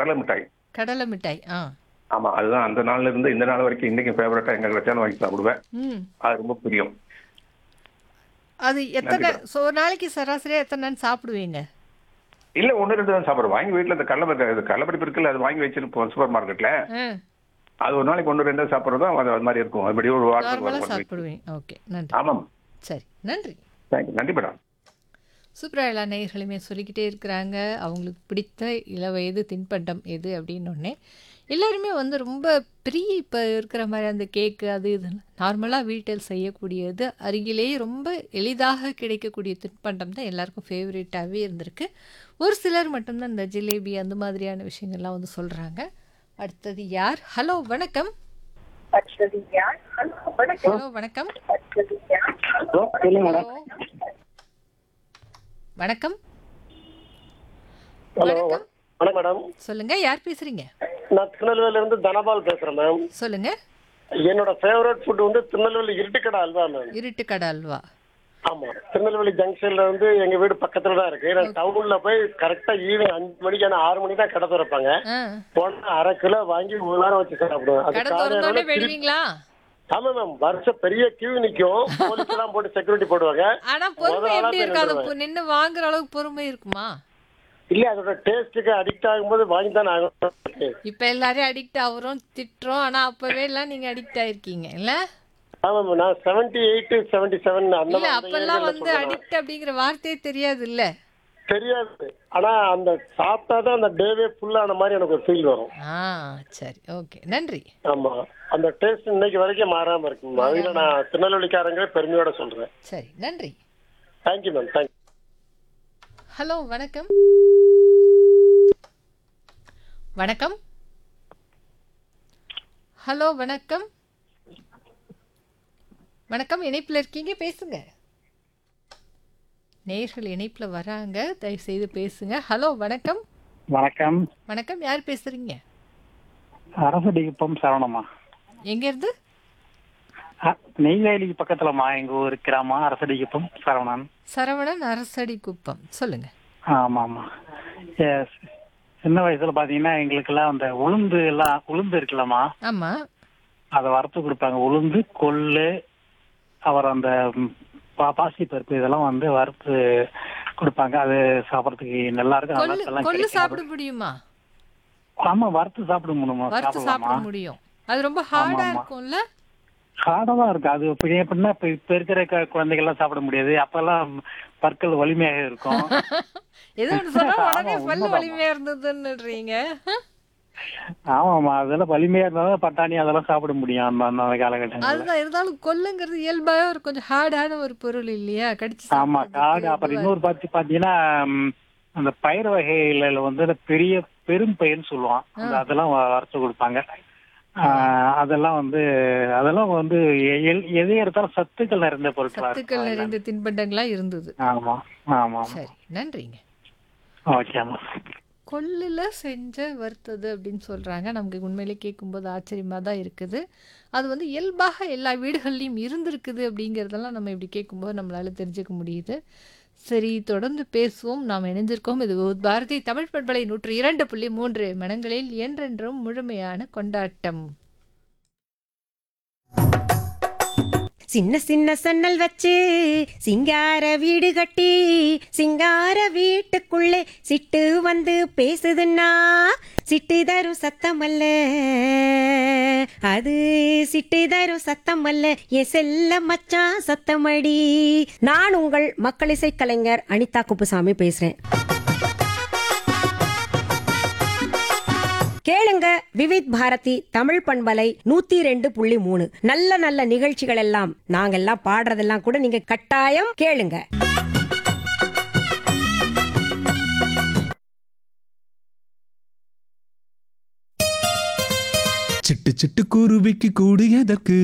கடலை மிட்டாய் கடலை மிட்டாய் ஆ ஆமா அதுதான் அந்த நாள்ல இருந்து இந்த நாள் வரைக்கும் இன்னைக்கு ஃபேவரட்டா எங்க வச்சாலும் வாங்கி சாப்பிடுவேன் ம் அது ரொம்ப பிரியம் அது எத்தனை ஸோ ஒரு நாளைக்கு சராசரியாக எத்தனை நாள் சாப்பிடுவீங்க இல்ல ஒண்ணு ரெண்டு தான் சாப்பிடுறோம் வாங்கி வீட்டுல இந்த கடலை இது கடலைப்பருப்பு இருக்குல்ல அது வாங்கி வச்சிருப்போம் சூப்பர் மார்க்கெட்ல ஆ அது ஒரு நாளைக்கு ஒன்று ரெண்டு சாப்பிட்றதும் அது அது மாதிரி இருக்கும் அப்படி ஒரு வாரத்துக்கு நார்மலாக வரும் சாப்பிடுவீங்க ஓகே நன்றி ஆமாம் சரி நன்றி தேங்க்யூ நன்றி மேடம் சூப்பரா எல்லா நேயர்களுமே சொல்லிக்கிட்டே இருக்கிறாங்க அவங்களுக்கு பிடித்த இளவயது தின்பண்டம் எது அப்படின்னொடனே எல்லாருமே வந்து ரொம்ப பெரிய இப்போ இருக்கிற மாதிரி அந்த கேக்கு அது இது நார்மலாக வீட்டில் செய்யக்கூடியது அருகிலேயே ரொம்ப எளிதாக கிடைக்கக்கூடிய தின்பண்டம் தான் எல்லாருக்கும் ஃபேவரேட்டாகவே இருந்திருக்கு ஒரு சிலர் மட்டும்தான் இந்த ஜிலேபி அந்த மாதிரியான விஷயங்கள்லாம் வந்து சொல்கிறாங்க அடுத்தது யார் ஹலோ வணக்கம் ஹலோ வணக்கம் ஹலோ சொல்லுங்க மேடம் ஹலோ வணக்கம் ஹலோ வணக்கம் வணக்கம் மேடம் சொல்லுங்க யார் பேசுறீங்க நான் திருநெல்வேலியில இருந்து தனபால் பேசுறேன் மேம் சொல்லுங்க என்னோட ஃபேவரட் ஃபுட் வந்து திருநெல்வேலி இருட்டுக்கடை அல்வா மேம் இருட்டு கடை அல்வா ஆமா திருநெல்வேலி ஜங்ஷன்ல வந்து எங்க வீடு பக்கத்துல தான் இருக்கு நான் டவுன்ல போய் கரெக்டா ஈவினிங் அஞ்சு மணிக்கு ஆனா ஆறு மணிக்கு தான் கடை திறப்பாங்க ஆ போனா அரை கிலோ வாங்கி ஒரு நேரம் வச்சு சாப்பிடுவேன் அது கடை காலையில திறந்தோடனே திருப்பி- விடுவீங்களா ஆமா மேம் வருஷம் பெரிய கியூ நிக்கும் போலீஸ் எல்லாம் போட்டு செக்யூரிட்டி போடுவாங்க ஆனா பொறுமை முதல் ஆளா எப்படி போய் இருக்காது நின்றுவேன். நின்று வாங்குற அளவுக்கு பொறுமை இருக்குமா இல்ல அதோட டேஸ்ட்டுக்கு அடிக்ட் ஆகும்போது வாங்கி தான் ஆகும் இப்ப எல்லாரையும் அடிக்ட் ஆகுறோம் திட்டுறோம் ஆனா அப்பவே எல்லாம் நீங்க அடிக்ட் ஆயிருக்கீங்க இல்ல ஆமா மேம் நான் செவன்டி எயிட் செவன்டி செவன் அந்த இல்ல மாதிரி அப்பெல்லாம் area ல வந்து சொல்றேன். அடிக்ட் அப்படிங்கிற வார்த்தையே தெரியாது இல்ல தெரியாது ஆனா அந்த சாப்பிட்டாதான் அந்த டேவே ஃபுல்லான மாதிரி எனக்கு ஒரு ஃபீல் வரும் ஆ சரி ஓகே நன்றி ஆமா அந்த டேஸ்ட் இன்னைக்கு வரைக்கும் மாறாம இருக்கு அதுல நான் திருநெல்வேலிக்காரங்களே பெருமையோட சொல்றேன் சரி நன்றி தேங்க்யூ மேம் தேங்க்யூ ஹலோ வணக்கம் வணக்கம் ஹலோ வணக்கம் வணக்கம் இணைப்பில் இருக்கீங்க பேசுங்க நேர்கள் இணைப்பில் வராங்க தயவு செய்து பேசுங்க ஹலோ வணக்கம் வணக்கம் வணக்கம் யார் பேசுறீங்க அரசடிகுப்பம் சரவணம்மா எங்கேருந்து அ- நெய்வேலிக்கு பக்கத்துலம்மா எங்க ஊர் கிராமம் அரசடிகுப்பம் சரவணன் சரவணன் அரசடி குப்பம் சொல்லுங்க ஆமா ஆமா Yes. சின்ன வயசுல பாத்தீங்கன்னா எங்களுக்கெல்லாம் அந்த உளுந்து எல்லாம் உளுந்து இருக்குல்லம்மா ஆமா அதை வறுத்து கொடுப்பாங்க உளுந்து கொள்ளு அப்புறம் அந்த ம், பா பாசி பருப்பு இதெல்லாம் வந்து வறுத்து கொடுப்பாங்க அது சாப்பிடறதுக்கு நல்லா இருக்கும் கொள்ளு அதெல்லாம் எல்லாம் கொள்ளு கிடைக்கும். சாப்பிட முடியுமா ஆமா வறுத்து சாப்பிட முடியுமா வறுத்து சாப்பிட சாப்பிடலாமா முடியும் அது ரொம்ப ஹார்டா ஆமா. இருக்கும்ல ஹார்டாதான் இருக்கு அது இப்ப எப்படின்னா இப்ப இப்ப இருக்கிற கு- குழந்தைகள்லாம் சாப்பிட முடியாது அப்பெல்லாம் பற்கள் வலிமையாக இருக்கும் ஏதோ ஒன்று சொன்னா உடனே ஆமா, பல்லு உண்மைதான். வலிமையா இருந்ததுன்னுறீங்க ஆமாமா அதெல்லாம் வலிமையா இருந்தாலும் பட்டாணி அதெல்லாம் சாப்பிட முடியும் அந்த அந்த காலகட்டங்கள்ல அதுதான் இருந்தாலும் கொல்லுங்கிறது இயல்பாவே ஒரு கொஞ்சம் ஹார்டான ஒரு பொருள் இல்லையா கடிச்சு ஆமா சாப்பிடுறதுக்கு காடு அப்புறம் இதுவா இன்னொரு பார்த்து பாத்தீங்கன்னா ம், அந்த பயிர் வகையில வந்து அந்த பெரிய பெரும் பயிர்னு சொல்லுவான் அந்த அதெல்லாம் வ- வறுத்து கொடுப்பாங்க ஆஹ், அதெல்லாம் வந்து அதெல்லாம் வந்து எ- எ- எதை எடுத்தாலும் சத்துக்கள் நிறைந்த பொருட்களா சத்துக்கள் இருக்கும் நிறைந்த தின்பண்டங்களா இருந்தது ஆமா ஆமா சரி நன்றிங்க ஓகேம்மா கொல்லுல செஞ்ச வறுத்தது அப்படின்னு சொல்றாங்க நமக்கு உண்மையிலே கேட்கும்போது ஆச்சரியமா தான் இருக்குது அது வந்து இயல்பாக எல்லா வீடுகள்லையும் இருந்திருக்குது அப்படிங்கிறதெல்லாம் நம்ம இப்படி கேட்கும்போது நம்மளால தெரிஞ்சுக்க முடியுது சரி தொடர்ந்து பேசுவோம் நாம் இணைஞ்சிருக்கோம் இது பாரதி தமிழ் பண்பலை நூற்று இரண்டு புள்ளி மூன்று மனங்களில் என்றென்றும் முழுமையான கொண்டாட்டம் சின்ன சின்ன சன்னல் வச்சு சிங்கார வீடு கட்டி சிங்கார வீட்டுக்குள்ளே சிட்டு வந்து பேசுதுன்னா சிட்டு தரும் சத்தம் அல்ல அது சிட்டு தரும் சத்தம் அல்ல என் செல்ல மச்சான் சத்தமடி நான் உங்கள் மக்கள் இசை கலைஞர் அனிதா குப்புசாமி பேசுறேன் கேளுங்க விவித் பாரதி தமிழ் பண்பலை நூத்தி ரெண்டு புள்ளி மூணு நல்ல நல்ல நிகழ்ச்சிகள் எல்லாம் நாங்கெல்லாம் பாடுறதெல்லாம் கூட நீங்க கட்டாயம் கேளுங்க சிட்டு சிட்டு குருவிக்கு கூடியதற்கு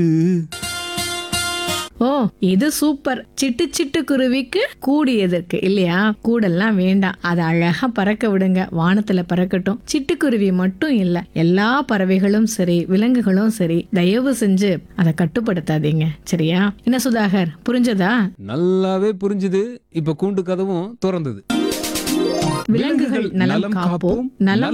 ஓ இது சூப்பர் சிட்டு சிட்டு குருவிக்கு கூடியதற்கு இல்லையா கூடெல்லாம் வேண்டாம் அதை அழகா பறக்க விடுங்க வானத்துல பறக்கட்டும் சிட்டுக்குருவி மட்டும் இல்ல எல்லா பறவைகளும் சரி விலங்குகளும் சரி தயவு செஞ்சு அதை கட்டுப்படுத்தாதீங்க சரியா என்ன சுதாகர் புரிஞ்சதா நல்லாவே புரிஞ்சுது இப்ப கூண்டு கதவும் திறந்தது விலங்குகள் நலம் காப்போம் நலம்